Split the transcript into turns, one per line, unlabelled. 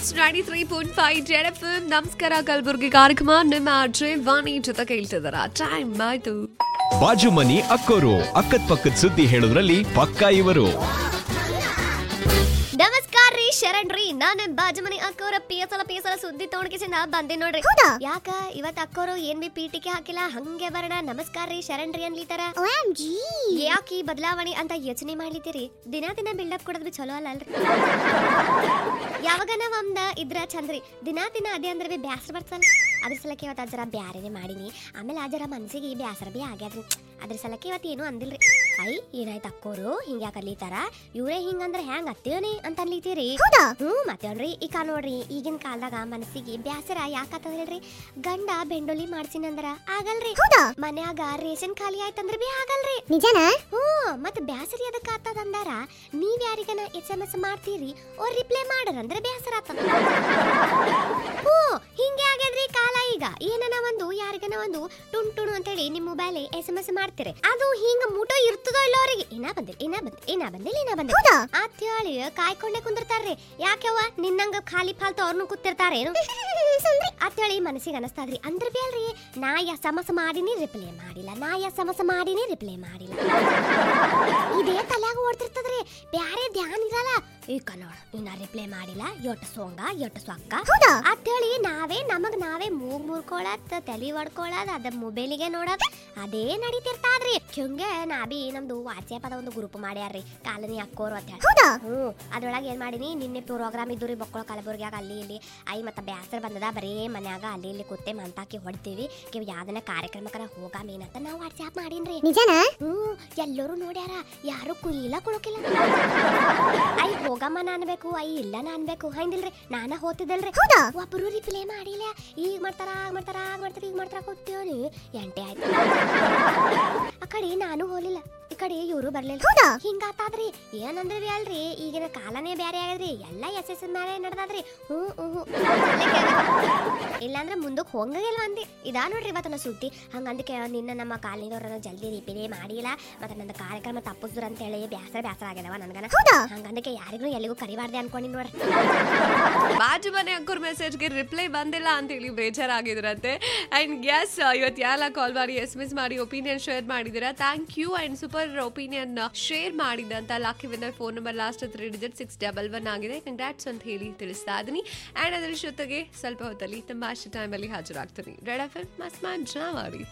it's ninety three point five Z F ನಮಸ್ಕಾರ ಕಲಬುರ್ಗಿ ಕಾರ್ಯಕ್ರಮ ನಿಮ್ಮ ಅಜ್ಜೆ ವಾಣಿ ಜೊತೆ ಕೇಳ್ತಿದಾರ ಟೈಮ್ ಆಯ್ತು
ಬಾಜು ಮನಿ ಅಕ್ಕೋರು ಅಕ್ಕದ್ ಪಕ್ಕದ ಸುದ್ದಿ ಹೇಳೋದ್ರಲ್ಲಿ ಪಕ್ಕಾ ಇವರು
ನಮಸ್ಕಾರ ರೀ ಶರಣ್ ರೀ ನಾನು ಬಾಜುಮನಿ ಅಕ್ಕೋರ ಪಿಯಸಲ ಪಿಯಸಲ ಸುದ್ದಿ ತೊಗೊಂಡ್ಕಿಸಿಂದ ಬಂದೆ ನೋಡ್ರಿ ಯಾಕ ಇವತ್ ಅಕ್ಕೋರು ಏನ್ ಬಿ ಪೀಟಿಕೆ ಹಾಕಿಲ್ಲ ಹಂಗೆ ಬರೋಣ ನಮಸ್ಕಾರ ರೀ ಶರಣ್ ರೀ ಅನ್ಲಿತಾರ ಯಾಕೆ ಈ ಬದಲಾವಣೆ ಅಂತ ಯೋಚನೆ ಮಾಡ್ಲಿತೀರಿ ದಿನ ದಿನ ಬಿಲ್ಡಪ್ ಕೊಡೋದ್ ಬಿ ಚಲೋ ಅಲ್ಲ ಅಲ್ರಿ ಯಾವಾಗನ ಒಂದ ಇದ್ರ ಚಂದ್ರಿ ದಿನ ದಿನ ಅದೇ ಅಂದ್ರೆ ಬಿ ಬ್ಯಾಸರ ಬರ್ತಲ್ಲ ಅದ್ರ ಸಲಕ್ಕೆ ಇವತ್ತು ಜರ ಬ್ಯಾರೆನೆ ಮಾಡೀನಿ ಆಮೇಲೆ ಆ ಜರ ಮನ್ಸಿಗೆ ಈ ಬ್ಯಾಸರ ಬಿ ಆಗ್ಯಾದ್ರಿ ಅದ್ರ ಸಲಕ್ಕೆ ಇವತ್ತು ಏನು ಅಂದಿಲ್ರಿ ಐ ಏನಾಯ್ತು ಅಕ್ಕೋರು ಹಿಂಗ್ಯಾಕ ಅಲ್ಲಿತಾರ ಇವ್ರೇ ಹಿಂಗಂದ್ರ ಹ್ಯಾಂಗ ಅತ್ತೇನಿ ಅಂತ ಅನ್ಲಿತೀರಿ ಹ್ಞೂ ಮತ್ತೇನ್ರಿ ಈಗ ನೋಡ್ರಿ ಈಗಿನ ಕಾಲದಾಗ ಮನಸ್ಸಿಗೆ ಬ್ಯಾಸರ ಯಾಕತ್ತದ ಹೇಳ್ರಿ ಗಂಡ ಬೆಂಡೋಲಿ ಮಾಡ್ಸಿನಂದ್ರ ಆಗಲ್ರಿ ಮನ್ಯಾಗ ರೇಷನ್ ಖಾಲಿ ಆಯ್ತಂದ್ರ ಬಿ ಆಗಲ್ರಿ
ನಿಜನ
ಹ್ಞೂ ಮತ್ತ ಬ್ಯಾಸರಿ ಅದಕ್ಕ ಆತದ ಅಂದಾರ ನೀವ್ ಯಾರಿಗನ ಎಸ್ ಎಂ ಎಸ್ ಮಾಡ್ತೀರಿ ಅವ್ರ ರಿಪ್ಲೈ ಮಾಡರಂದ್ರ ಬ್ಯಾಸರ ಆತದ ಹ್ಞೂ ಹಿಂಗೆ ಆಗ್ಯದ್ರಿ ಕಾಲ ಈಗ ಏನನ ಒಂದು ಯಾರಿಗನ ಒಂದು ಟುಣ್ ಟುಣ್ ಅಂತೇಳಿ ನಿಮ್ ಮೊಬೈಲ್ ಎಸ್ ಎಂ ಎಸ್ ಮಾಡ್ತೀರಿ ಅದು ಹಿಂಗ ಮುಟೋ ಇರ್ತದೋ ಇಲ್ಲ ಅವ್ರಿಗೆ ಇನ್ನ ಬಂದಿಲ್ಲ ಇನ್ನ ಬಂದಿಲ್ಲ ಇನ್ನ ಬಂದಿಲ್ಲ ಇನ್ನ ಬಂದಿಲ್ಲ ಅಂತ ಹೇಳಿ ಕಾಯ್ಕೊಂಡೆ ಕುಂದಿರ್ತಾರ್ರಿ ಯಾಕೆವ್ವ ನಿನ್ನಂಗ ಖಾಲಿ ಫಾಲ್ತು ಅವ್ರನ್ನು ಕೂತಿರ್ತಾರೆ ಏನು ಅಂತೇಳಿ ಮನಸ್ಸಿಗೆ ಅನಸ್ತದ್ರಿ ಅಂದ್ರ ಬಿ ಅಲ್ರಿ ನಾ ಎಸ್ ಎಂ ಎಸ್ ಮಾಡಿನಿ ರಿಪ್ಲೈ ಮಾಡಿಲ್ಲ ನಾ ಎಸ್ ಎಂ ಎಸ್ ಮಾಡಿನಿ ರಿಪ್ಲೈ ಮಾಡಿಲ್ಲ ಇದೇ ತಲ್ಯಾಗ ಓಡ್ತಿರ್ತದ್ರಿ ಬ್ಯಾರೆ ಧ್ಯಾನ ಇರಲ್ಲ ಈಗ ನೋಡ ಇನ್ನ ರಿಪ್ಲೈ ಮಾಡಿಲ್ಲ ಎಟ್ಟು ಸೋಂಗ ಎಟ್ಟು ಸೊಕ್ಕ ಅಂತೇಳಿ ನಾವೇ ನಮಗ್ ನಾವೇ ಮೂಗ್ ಮುರ್ಕೊಳತ್ ತಲಿ ಹೊಡ್ಕೊಳದ್ ಅದ ಮೊಬೈಲಿಗೆ ನೋಡೋದ್ ಅದೇ ನಡೀತಿರ್ತಾದ್ರಿ ಹಂಗೆ ನಾ ಬಿ ನಮ್ದು ವಾಟ್ಸ್ಆಪ್ ಅದ ಒಂದು ಗ್ರೂಪ್ ಮಾಡ್ಯಾರ್ರಿ ಕಾಲನಿ ಅಕ್ಕೋರು ಅಂತ ಹೇಳಿ ಹ್ಞೂ ಅದ್ರೊಳಗೆ ಏನ್ ಮಾಡೀನಿ ನಿನ್ನೆ ಪ್ರೋಗ್ರಾಮ್ ಇದ್ದು ರೀ ಬಕ್ಕಳ ಕಲಬುರ್ಗ್ಯಾಗ ಅಲ್ಲಿ ಇಲ್ಲಿ ಐ ಮತ್ತ ಬ್ಯಾಸರ ಬಂದದ ಬರೀ ಮನ್ಯಾಗ ಅಲ್ಲಿ ಇಲ್ಲಿ ಕೂತೆ ಮಂತಾಕಿ ಹೊಡ್ತೀವಿ ಕಿವ್ ಯಾವ್ದನ ಕಾರ್ಯಕ್ರಮಕ್ಕರ ಹೋಗಾಮೇನಂತ ನಾವು ವಾಟ್ಸ್ಆಪ್ ಮಾಡೀನ್ರಿ
ನಿಜನ
ಹ್ಞೂ ಎಲ್ಲರೂ ನೋಡ್ಯಾರ ಯಾರು ಕುಯ್ಯಿಲ್ಲ ಕೊಡೋಕಿಲ್ಲ ಐ ಹೋಗಮ್ಮನ ಅನ್ಬೇಕು ಐ ಇಲ್ಲನ ಅನ್ಬೇಕು ಹಂಗಿಲ್ರಿ ನಾನ ಹೋತಿದ್ದಲ್ರಿ ಒಬ್ಬರು ರಿಪ್ಲೈ ಮಾಡಿಲ್ಲ ಈಗ ಮಾಡ್ತಾರ ಆಗ ಮಾಡ್ತಾರ ಆಗ ಮಾಡ್ತಾರ ಈಗ ಮಾಡ್ತಾರ ಕೂತೀವಿ ಎಂಟೆ ಆಯ್ತು ಆ ಕಡೆ ನಾನು ಹೋಲಿಲ್ಲ ಈ ಕಡೆ ಇವರು ಬರ್ಲಿಲ್ಲ ಹಿಂಗಾತಾದ್ರಿ ಏನಂದ್ರಿ ಬಿ ಅಲ್ರಿ ಈಗಿನ ಕಾಲನೇ ಬ್ಯಾರೆ ಆಗದ್ರಿ ಎಲ್ಲ ಎಸ್ ಎಸ್ ಮೇಲೆ ನಡ್ದಾದ್ರಿ ಹ್ಞೂ ಹ್ಞೂ ಇಲ್ಲಾಂದ್ರೆ ಮುಂದಕ್ಕೆ ಹೋಗಂಗಿಲ್ಲ ಅಂದಿ ಇದಾ ನೋಡ್ರಿ ಇವತ್ತು ನಾ ಸುದ್ದಿ ಹಂಗಂದಕ್ಕೆ ನಿನ್ನ ನಮ್ಮ ಕಾಲಿನವ್ರನ್ನ ಜಲ್ದಿ ರಿಪೇರಿ ಮಾಡಿಲ್ಲ ಮತ್ತೆ ನನ್ನ ಕಾರ್ಯಕ್ರಮ ತಪ್ಪಿಸ್ರು ಅಂತ ಹೇಳಿ ಬ್ಯಾಸರ ಬ್ಯಾಸರ ಆಗ್ಯದವ ನನ್ಗನ ಹಂಗಂದಕ್ಕೆ ಯಾರಿಗೂ ಎಲ್ಲಿಗೂ ಕರಿಬಾರ್ದೆ ಅನ್ಕೊಂಡಿ ನೋಡ್ರಿ
ಬಾಜು ಮನೆ ಅಕ್ಕೋರ್ ಮೆಸೇಜ್ಗೆ ರಿಪ್ಲೈ ಬಂದಿಲ್ಲ ಅಂತ ಹೇಳಿ ಬೇಜಾರಾಗಿದ್ರಂತೆ ಅಂಡ್ ಎಸ್ ಇವತ್ತು ಯಾರೆಲ್ಲ ಕಾಲ್ ಮಾಡಿ ಎಸ್ ಮಿಸ್ ಮಾಡಿ ಒಪಿನಿಯನ್ ಶೇರ್ ಮಾಡಿದಿರಾ thank you and super opinion share ಮಾಡಿದಂತ lucky winner phone number last three digit six double one ಆಗಿದೆ ಕಂಗ್ರಾಟ್ಸ್ ಅಂತ ಹೇಳಿ ತಿಳಿಸ್ತಾ ಇದೀನಿ ಅಂಡ್ ಅದರ ಜೊತೆಗೆ ಸ್ವಲ್ಪ ಹೊತ್ತಲ್ಲಿ ತುಂಬ ಅಷ್ಟು ಟೈಮಲ್ಲಿ ಹಾಜರಾಗ್ತೀನಿ ರೆಡ್ ಎಫ್ ಎಂ ಮಸ್ತ್ ಮಾಡಿ